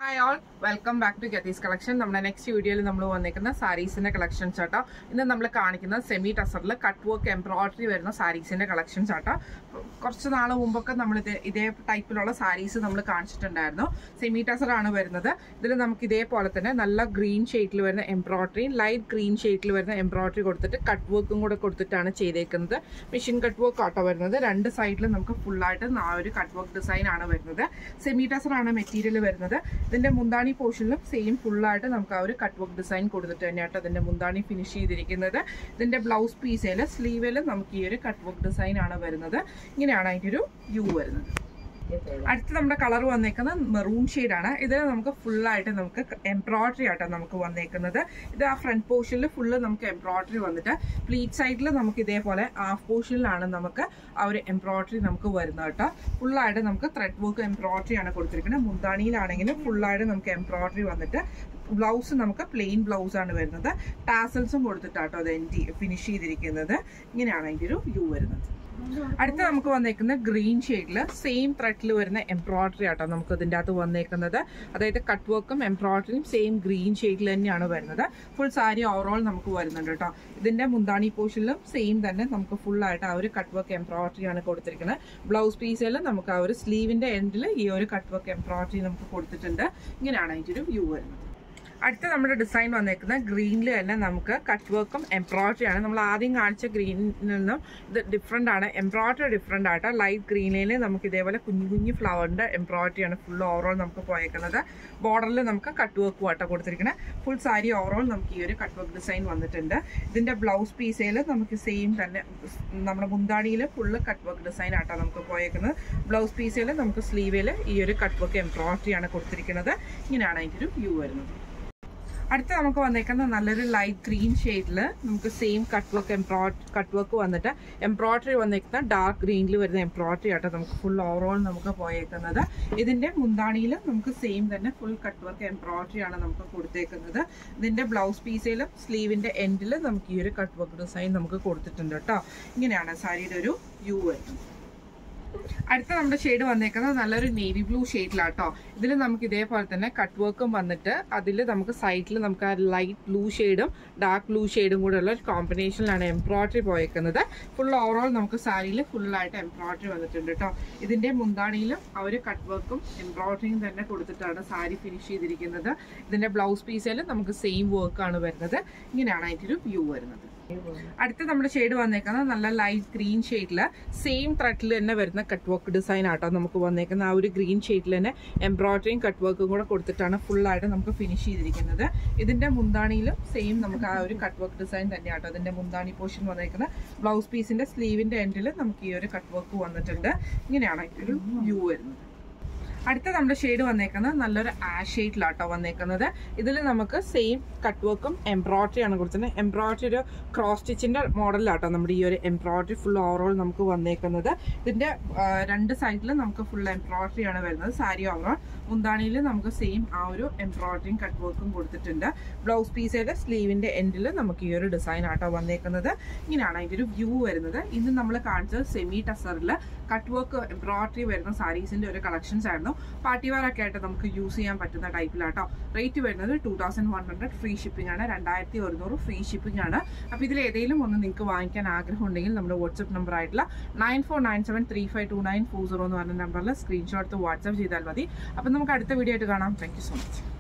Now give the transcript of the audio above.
hi all welcome back to ഗത്തീസ് collection നമ്മുടെ next വീഡിയോയിൽ നമ്മൾ വന്നിരിക്കുന്ന സാരീസിന്റെ കളക്ഷൻസ് ആട്ടോ ഇന്ന് നമ്മൾ കാണിക്കുന്നത് സെമി ടസറിൽ കട്ട് വർക്ക് എംബ്രോയിഡറി വരുന്ന സാരീസിന്റെ കളക്ഷൻസ് ആട്ടോ കുറച്ച് നാൾ മുമ്പൊക്കെ നമ്മൾ ഇത് ഇതേ ടൈപ്പിലുള്ള സാരീസ് നമ്മൾ കാണിച്ചിട്ടുണ്ടായിരുന്നു സെമി ടസർ ആണ് വരുന്നത് ഇതിൽ നമുക്ക് ഇതേപോലെ തന്നെ നല്ല ഗ്രീൻ ഷെയ്ഡിൽ വരുന്ന എംബ്രോയിഡറി ലൈറ്റ് ഗ്രീൻ ഷെയ്ഡിൽ വരുന്ന എംബ്രോയിഡറി കൊടുത്തിട്ട് കട്ട് വർക്കും കൂടെ കൊടുത്തിട്ടാണ് ചെയ്തേക്കുന്നത് മെഷീൻ കട്ട് വർക്ക് ആട്ടോ വരുന്നത് രണ്ട് സൈഡിൽ നമുക്ക് ഫുള്ളായിട്ട് ആ ഒരു കട്ട് വർക്ക് ഡിസൈൻ ആണ് വരുന്നത് സെമി ടസർ ആണ് മെറ്റീരിയൽ വരുന്നത് ഇതിന്റെ മുന്താണി പോർഷനിലും സെയിം ഫുള്ളായിട്ട് നമുക്ക് ആ ഒരു കട്ട് വർക്ക് ഡിസൈൻ കൊടുത്തിട്ട് തന്നെയാട്ടോ ഇതിന്റെ മുന്താണി ഫിനിഷ് ചെയ്തിരിക്കുന്നത് ഇതിന്റെ ബ്ലൗസ് പീസിൽ സ്ലീവിൽ നമുക്ക് ഈ ഒരു കട്ട് വർക്ക് ഡിസൈൻ ആണ് വരുന്നത് ഇങ്ങനെയാണ് അതിന്റെ ഒരു വ്യൂ വരുന്നത് അടുത്ത് നമ്മുടെ കളർ വന്നേക്കുന്നത് മെറൂൺ ആണ് ഇതിൽ നമുക്ക് ഫുള്ളായിട്ട് നമുക്ക് എംബ്രോയിഡറി ആട്ടോ നമുക്ക് വന്നേക്കുന്നത് ഇത് ആ ഫ്രണ്ട് പോർഷനിൽ ഫുള്ള് നമുക്ക് എംബ്രോയിഡറി വന്നിട്ട് പ്ലീറ്റ് സൈഡിൽ നമുക്ക് ഇതേപോലെ ഹാഫ് പോർഷനിലാണ് നമുക്ക് ആ ഒരു എംബ്രോയിഡറി നമുക്ക് വരുന്നത് കേട്ടോ ഫുള്ളായിട്ട് നമുക്ക് ത്രെഡ് വർക്ക് എംബ്രോയിഡറി ആണ് കൊടുത്തിരിക്കുന്നത് മുന്താണിയിലാണെങ്കിലും ഫുള്ളായിട്ട് നമുക്ക് എംബ്രോയിഡറി വന്നിട്ട് ബ്ലൗസ് നമുക്ക് പ്ലെയിൻ ബ്ലൗസ് ആണ് വരുന്നത് ടാസൽസും കൊടുത്തിട്ടാട്ടോ അത് എൻഡ് ഫിനിഷ് ചെയ്തിരിക്കുന്നത് ഇങ്ങനെയാണ് അതിൻ്റെ ഒരു വ്യൂ വരുന്നത് അടുത്ത നമുക്ക് വന്നേക്കുന്ന ഗ്രീൻ ഷെയ്ഡിൽ സെയിം ത്രെഡിൽ വരുന്ന എംബ്രോയിഡറി ആട്ടോ നമുക്ക് ഇതിൻ്റെ അകത്ത് വന്നേക്കുന്നത് അതായത് കട്ട് വർക്കും എംബ്രോയിഡറിയും സെയിം ഗ്രീൻ ഷെയ്ഡിൽ തന്നെയാണ് വരുന്നത് ഫുൾ സാരി ഓവറോൾ നമുക്ക് വരുന്നുണ്ട് കേട്ടോ ഇതിന്റെ മുന്താണി പോർഷനിലും സെയിം തന്നെ നമുക്ക് ഫുൾ ആയിട്ട് ആ ഒരു കട്ട് വർക്ക് എംബ്രോയിഡറി ആണ് കൊടുത്തിരിക്കുന്നത് ബ്ലൗസ് പീസിൽ നമുക്ക് ആ ഒരു സ്ലീവിന്റെ എൻഡിൽ ഈ ഒരു കട്ട് വർക്ക് എംബ്രോയിഡറി നമുക്ക് കൊടുത്തിട്ടുണ്ട് ഇങ്ങനെയാണ് അതിൻ്റെ ഒരു വ്യൂ വരുന്നത് അടുത്ത നമ്മുടെ ഡിസൈൻ വന്നേക്കുന്നത് ഗ്രീനിൽ തന്നെ നമുക്ക് കട്ട് വർക്കും എംബ്രോയിഡറി ആണ് നമ്മൾ ആദ്യം കാണിച്ച ഗ്രീനിൽ നിന്നും ഇത് ഡിഫറെൻ്റ് ആണ് എംബ്രോയിഡറി ഡിഫറെൻ്റ് ആയിട്ട് ലൈറ്റ് ഗ്രീനിൽ നമുക്ക് ഇതേപോലെ കുഞ്ഞു കുഞ്ഞു ഫ്ലവറിൻ്റെ എംബ്രോയിഡറി ആണ് ഫുൾ ഓവറോൾ നമുക്ക് പോയേക്കുന്നത് ബോർഡറിൽ നമുക്ക് കട്ട് വർക്ക് ആട്ടോ കൊടുത്തിരിക്കുന്നത് ഫുൾ സാരി ഓവറോൾ നമുക്ക് ഈ ഒരു കട്ട് വർക്ക് ഡിസൈൻ വന്നിട്ടുണ്ട് ഇതിൻ്റെ ബ്ലൗസ് പീസയിൽ നമുക്ക് സെയിം തന്നെ നമ്മുടെ മുന്താണിയിൽ ഫുള്ള് കട്ട് വർക്ക് ഡിസൈൻ ആട്ടോ നമുക്ക് പോയേക്കുന്നത് ബ്ലൗസ് പീസയിൽ നമുക്ക് സ്ലീവിൽ ഈ ഒരു കട്ട് വർക്ക് എംബ്രോയിഡറി ആണ് കൊടുത്തിരിക്കുന്നത് ഇങ്ങനെയാണ് അതിൻ്റെ ഒരു വ്യൂ വരുന്നത് അടുത്ത നമുക്ക് വന്നേക്കുന്ന നല്ലൊരു ലൈറ്റ് ഗ്രീൻ ഷെയ്ഡിൽ നമുക്ക് സെയിം കട്ട് വർക്ക് എംബ്രോയിഡ് കട്ട് വർക്ക് വന്നിട്ട് എംബ്രോയിഡറി വന്നേക്കുന്ന ഡാർക്ക് ഗ്രീനിൽ വരുന്ന എംബ്രോയിഡറി ആട്ടോ നമുക്ക് ഫുൾ ഓവറോൾ നമുക്ക് പോയേക്കുന്നത് ഇതിന്റെ മുന്താണിയിൽ നമുക്ക് സെയിം തന്നെ ഫുൾ കട്ട് വർക്ക് എംബ്രോയിഡറി ആണ് നമുക്ക് കൊടുത്തേക്കുന്നത് ഇതിന്റെ ബ്ലൗസ് പീസിലും സ്ലീവിന്റെ എൻഡിൽ നമുക്ക് ഈ ഒരു കട്ട് വർക്ക് ഡിസൈൻ നമുക്ക് കൊടുത്തിട്ടുണ്ട് കേട്ടോ ഇങ്ങനെയാണ് സാരിയുടെ ഒരു വ്യൂ വരുന്നത് അടുത്ത നമ്മുടെ ഷെയ്ഡ് വന്നേക്കുന്നത് നല്ലൊരു നേവി ബ്ലൂ ഷെയ്ഡിലാട്ടോ ഇതിൽ നമുക്ക് ഇതേപോലെ തന്നെ കട്ട് വർക്കും വന്നിട്ട് അതിൽ നമുക്ക് സൈഡിൽ നമുക്ക് ആ ലൈറ്റ് ബ്ലൂ ഷെയ്ഡും ഡാർക്ക് ബ്ലൂ ഷെയ്ഡും കൂടെ ഉള്ള ഒരു കോമ്പിനേഷനിലാണ് എംബ്രോയിഡറി പോയേക്കുന്നത് ഫുൾ ഓവറോൾ നമുക്ക് സാരിയിൽ ഫുള്ളായിട്ട് എംബ്രോയിഡറി വന്നിട്ടുണ്ട് കേട്ടോ ഇതിന്റെ മുന്താണിയിലും ആ ഒരു കട്ട് വർക്കും എംബ്രോയിഡറിയും തന്നെ കൊടുത്തിട്ടാണ് സാരി ഫിനിഷ് ചെയ്തിരിക്കുന്നത് ഇതിന്റെ ബ്ലൗസ് പീസിൽ നമുക്ക് സെയിം വർക്കാണ് വരുന്നത് ഇങ്ങനെയാണ് അതിൻ്റെ ഒരു വ്യൂ വരുന്നത് അടുത്ത നമ്മുടെ ഷെയ്ഡ് വന്നേക്കുന്നത് നല്ല ലൈറ്റ് ഗ്രീൻ ഷെയ്ഡിൽ സെയിം ത്രെഡിൽ തന്നെ വരുന്ന കട്ട് വർക്ക് ഡിസൈൻ ആട്ടോ നമുക്ക് വന്നേക്കുന്ന ആ ഒരു ഗ്രീൻ ഷെയ്ഡിൽ തന്നെ എംബ്രോയിഡറിയും കട്ട് വർക്കും കൂടെ കൊടുത്തിട്ടാണ് ഫുള്ളായിട്ട് നമുക്ക് ഫിനിഷ് ചെയ്തിരിക്കുന്നത് ഇതിന്റെ മുന്താണിയിലും സെയിം നമുക്ക് ആ ഒരു കട്ട് വർക്ക് ഡിസൈൻ തന്നെയാട്ടോ ഇതിന്റെ മുന്താണി പോർഷൻ വന്നേക്കുന്നത് ബ്ലൗസ് പീസിന്റെ സ്ലീവിന്റെ എൻഡിൽ നമുക്ക് ഈ ഒരു കട്ട് വർക്ക് വന്നിട്ടുണ്ട് ഇങ്ങനെയാണ് അതിൻ്റെ ഒരു വ്യൂ വരുന്നത് അടുത്ത നമ്മുടെ ഷെയ്ഡ് വന്നേക്കുന്നത് നല്ലൊരു ആഷ് ഷെയ്ഡിലാട്ടോ വന്നേക്കുന്നത് ഇതിൽ നമുക്ക് സെയിം കട്ട് വർക്കും എംബ്രോയിഡറി ആണ് കൊടുത്തത് എംബ്രോയിഡറി ഒരു ക്രോസ് സ്റ്റിച്ചിന്റെ മോഡലാട്ടോ നമ്മുടെ ഈ ഒരു എംബ്രോയിഡറി ഫുൾ ഓവറോൾ നമുക്ക് വന്നേക്കുന്നത് ഇതിന്റെ രണ്ട് സൈഡിലും നമുക്ക് ഫുൾ എംബ്രോയിഡറി ആണ് വരുന്നത് സാരി ഓവറോൾ മുന്താണിയിൽ നമുക്ക് സെയിം ആ ഒരു എംബ്രോയിഡറിയും കട്ട് വർക്കും കൊടുത്തിട്ടുണ്ട് ബ്ലൗസ് പീസയുടെ സ്ലീവിന്റെ എൻഡിൽ നമുക്ക് ഈ ഒരു ഡിസൈൻ ആട്ടോ വന്നേക്കുന്നത് ഇങ്ങനെയാണ് അതിന്റെ ഒരു വ്യൂ വരുന്നത് ഇന്ന് നമ്മൾ കാണിച്ചത് സെമി ടസറിൽ കട്ട് വർക്ക് എംബ്രോയിഡറി വരുന്ന സാരീസിന്റെ ഒരു കളക്ഷൻസ് ആയിരുന്നു പാർട്ടി വെയർ ഒക്കെ ആയിട്ട് നമുക്ക് യൂസ് ചെയ്യാൻ പറ്റുന്ന ടൈപ്പിലാട്ടോ റേറ്റ് വരുന്നത് two thousand one hundred free shipping ആണ് രണ്ടായിരത്തി ഒരുന്നൂറ് ഫ്രീ ഷിപ്പിംഗ് ആണ് അപ്പോൾ ഇതിൽ ഏതെങ്കിലും ഒന്ന് നിങ്ങൾക്ക് വാങ്ങിക്കാൻ ആഗ്രഹം ഉണ്ടെങ്കിൽ നമ്മുടെ വാട്സപ്പ് നമ്പർ ആയിട്ടുള്ള nine four nine seven three five two nine four zero എന്ന് പറഞ്ഞ നമ്പറിൽ സ്ക്രീൻഷോട്ട് വാട്സപ്പ് ചെയ്താൽ മതി അപ്പം നമുക്ക് അടുത്ത വീഡിയോ ആയിട്ട് കാണാം താങ്ക് യു സോ മച്ച്